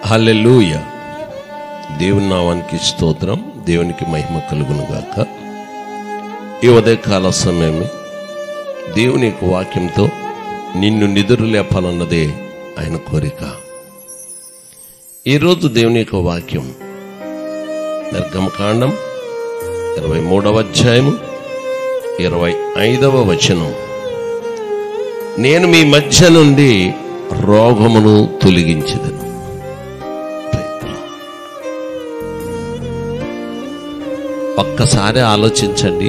హల్లెలూయ దేవుని నామానికి స్తోత్రం దేవునికి మహిమ కలుగును గాక ఈ ఉదయకాల సమయం దేవుని యొక్క వాక్యంతో నిన్ను నిదురు లేపాలన్నదే ఆయన కోరిక ఈరోజు దేవుని యొక్క వాక్యం నిర్గమకాండం ఇరవై మూడవ అధ్యాయము ఇరవై ఐదవ వచనం నేను మీ మధ్య నుండి రోగమును తొలగించదను ఒక్కసారి ఆలోచించండి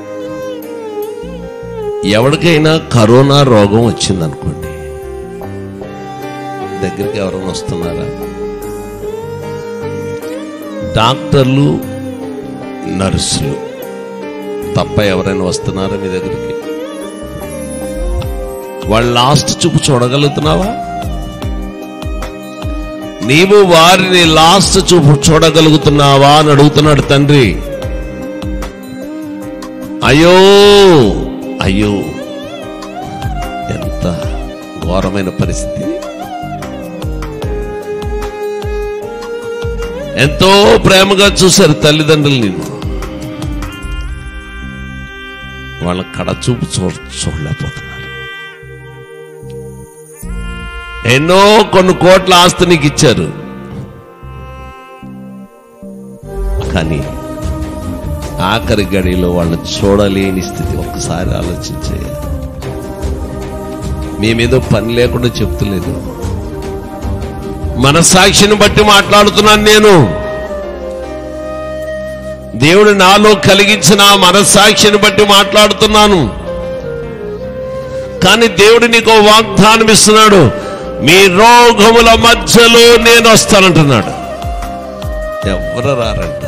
ఎవరికైనా కరోనా రోగం వచ్చిందనుకోండి దగ్గరికి ఎవరైనా వస్తున్నారా డాక్టర్లు నర్సులు తప్ప ఎవరైనా వస్తున్నారా మీ దగ్గరికి వాళ్ళ లాస్ట్ చూపు చూడగలుగుతున్నావా నీవు వారిని లాస్ట్ చూపు చూడగలుగుతున్నావా అని అడుగుతున్నాడు తండ్రి అయ్యో అయ్యో ఎంత ఘోరమైన పరిస్థితి ఎంతో ప్రేమగా చూశారు తల్లిదండ్రులు నేను వాళ్ళ కడ చూపు చూ చూడలేకపోతున్నారు ఎన్నో కొన్ని కోట్ల ఆస్తి నీకు ఇచ్చారు కానీ ఆఖరి గడిలో వాళ్ళని చూడలేని స్థితి ఒక్కసారి ఆలోచించే మేమేదో పని లేకుండా చెప్తలేదు మనసాక్షిని బట్టి మాట్లాడుతున్నాను నేను దేవుడు నాలో కలిగించిన ఆ మనస్సాక్షిని బట్టి మాట్లాడుతున్నాను కానీ దేవుడు నీకు ఓ వాగ్దానం ఇస్తున్నాడు మీ రోగముల మధ్యలో నేను వస్తానంటున్నాడు ఎవరు రారంట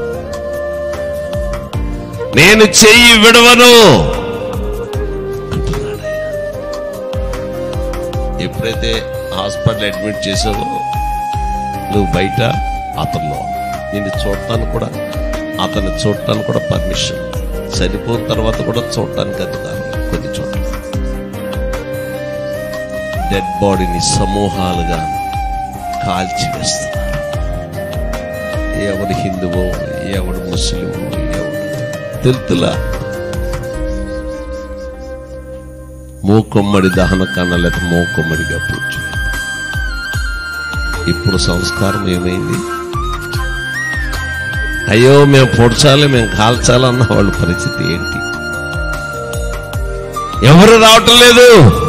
నేను చెయ్యి విడవను అంటున్నాడు ఆయన. ఎప్పుడైతే హాస్పిటల్ అడ్మిట్ చేసావో నువ్వు బయట అతనిలో నిన్ను చూడటానికి కూడా అతన్ని చూడటానికి కూడా పర్మిషన్ చనిపోయిన తర్వాత కూడా చూడటానికి అధికారం కొన్ని చోట్ల డెడ్ బాడీని సమూహాలుగా కాల్చి వేస్తున్నారు ఎవడు హిందువో ఎవడు ముస్లిమో ఎవడు తెలుతులా మూకొమ్మడి దహన కన్నా లేక మూకొమ్మడిగా పూడ్చి ఇప్పుడు సంస్కారం ఏమైంది అయ్యో మేము పొడ్చాలి మేము కాల్చాలన్న వాళ్ళ పరిస్థితి ఏంటి ఎవరు రావటం లేదు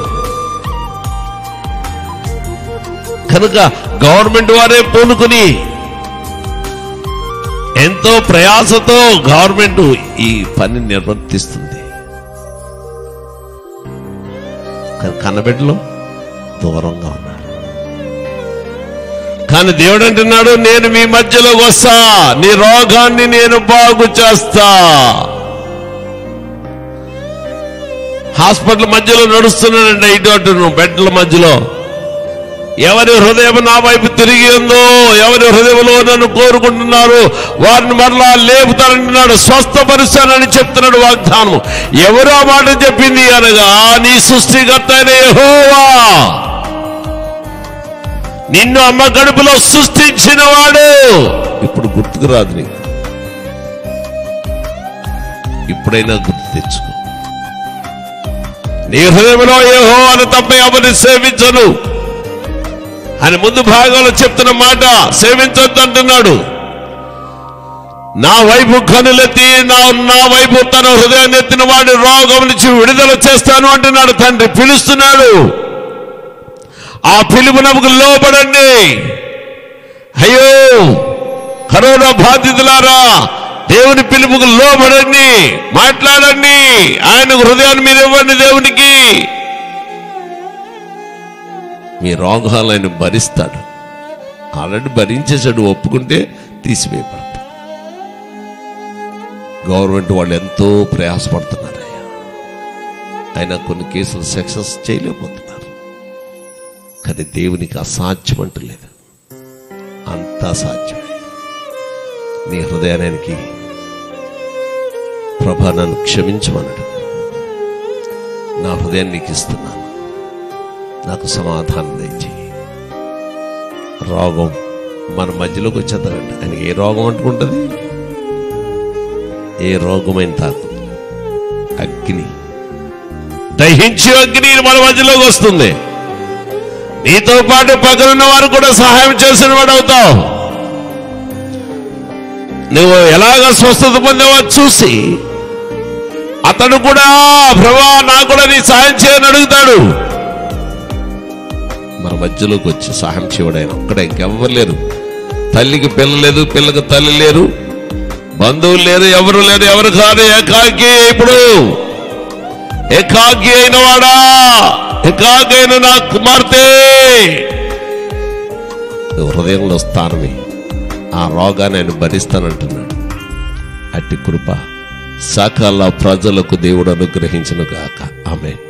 కనుక గవర్నమెంట్ వారే పూనుకుని ఎంతో ప్రయాసతో గవర్నమెంట్ ఈ పని నిర్వర్తిస్తుంది కానీ కన్నబిడ్డలు దూరంగా ఉన్నారు కానీ దేవుడు అంటున్నాడు నేను మీ మధ్యలోకి వస్తా నీ రోగాన్ని నేను బాగు చేస్తా హాస్పిటల్ మధ్యలో నడుస్తున్నానండి ఇటు అటు బెడ్ల మధ్యలో ఎవరి హృదయం నా వైపు తిరిగి ఉందో ఎవరి హృదయంలో నన్ను కోరుకుంటున్నారు వారిని మరలా లేపుతానంటున్నాడు స్వస్థపరుస్తానని చెప్తున్నాడు వాగ్దానం ఎవరు ఆ మాట చెప్పింది అనగా నీ సృష్టికర్త అయిన యెహోవా నిన్ను అమ్మ గడుపులో సృష్టించిన వాడు ఇప్పుడు గుర్తుకు రాదు నీకు ఇప్పుడైనా గుర్తు తెచ్చుకో నీ హృదయంలో ఏహో అని తప్ప ఎవరిని సేవించను అని ముందు భాగంలో చెప్తున్న మాట సేవించొద్దు అంటున్నాడు నా వైపు కనులెత్తి నా నా వైపు తన హృదయాన్ని ఎత్తిన వాడి రోగం నుంచి విడుదల చేస్తాను అంటున్నాడు తండ్రి పిలుస్తున్నాడు ఆ పిలుపు నమ్మకు లోబడండి అయ్యో కరోనా బాధితులారా దేవుని పిలుపుకు లోబడండి మాట్లాడండి ఆయన హృదయాన్ని మీరు ఇవ్వండి దేవునికి మీ రోగాలు ఆయన భరిస్తాడు ఆల్రెడీ భరించేశాడు ఒప్పుకుంటే తీసివేయబడతాడు గవర్నమెంట్ వాళ్ళు ఎంతో ప్రయాసపడుతున్నారు ఆయన కొన్ని కేసులు సక్సెస్ చేయలేకపోతున్నారు కానీ దేవునికి అసాధ్యం అంటూ లేదు అంతా సాధ్యమే నీ హృదయానికి ప్రభా నన్ను క్షమించమన్నాడు నా హృదయాన్ని నీకు ఇస్తున్నాను నాకు సమాధానం దయచేయి రోగం మన మధ్యలోకి వచ్చేస్తారండి ఆయనకి ఏ రోగం అంటుకుంటుంది ఏ రోగమైన తాకు అగ్ని దహించే అగ్ని మన మధ్యలోకి వస్తుంది నీతో పాటు పక్కనున్న వారు కూడా సహాయం చేసిన వాడు అవుతావు నువ్వు ఎలాగ స్వస్థత పొందావో చూసి అతను కూడా ప్రభా నాకు కూడా నీ సహాయం చేయని అడుగుతాడు మన మధ్యలోకి వచ్చి సహాయం చేయడు ఆయన ఒక్కడే ఇంకెవ్వరు లేరు తల్లికి పిల్ల లేదు పిల్లకి తల్లి లేరు బంధువులు లేరు ఎవరు లేరు ఎవరు కాదు ఏకాకి ఇప్పుడు ఏకాకి అయిన వాడా ఏకాకి అయిన నా కుమార్తె హృదయంలో స్థానమే ఆ రోగాన్ని ఆయన భరిస్తానంటున్నాడు అట్టి కృప సకల ప్రజలకు దేవుడు అనుగ్రహించను గాక ఆమె